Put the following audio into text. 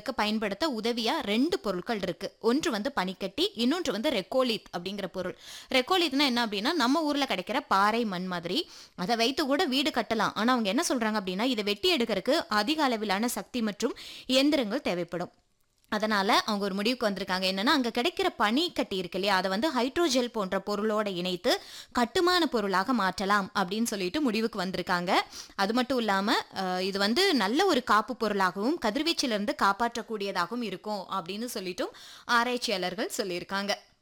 கட்டுவதற்கு பயன்படுத்த உதவியா ரெண்டு பொருட்கள் இருக்கு ஒன்று வந்து பனிக்கட்டி இன்னொன்று வந்து ரெக்கோலித் அப்படிங்கிற பொருள் ரெக்கோலித்னா என்ன அப்படின்னா நம்ம ஊர்ல கிடைக்கிற பாறை மண் மாதிரி அதை வைத்து கூட வீடு கட்டலாம் ஆனா அவங்க என்ன சொல்றாங்க அப்படின்னா இதை வெட்டி எடுக்கிறதுக்கு அதிக அளவிலான சக்தி மற்றும் இயந்திரங்கள் தேவைப்படும் அதனால அவங்க ஒரு முடிவுக்கு வந்திருக்காங்க என்னன்னா அங்க கிடைக்கிற பனி கட்டி இருக்கு இல்லையா அதை வந்து ஹைட்ரோஜெல் போன்ற பொருளோட இணைத்து கட்டுமான பொருளாக மாற்றலாம் அப்படின்னு சொல்லிட்டு முடிவுக்கு வந்திருக்காங்க அது மட்டும் இல்லாம அஹ், இது வந்து நல்ல ஒரு காப்பு பொருளாகவும் கதிர்வீச்சிலிருந்து காப்பாற்றக்கூடியதாகவும் இருக்கும் அப்படின்னு சொல்லிட்டும் ஆராய்ச்சியாளர்கள் சொல்லியிருக்காங்க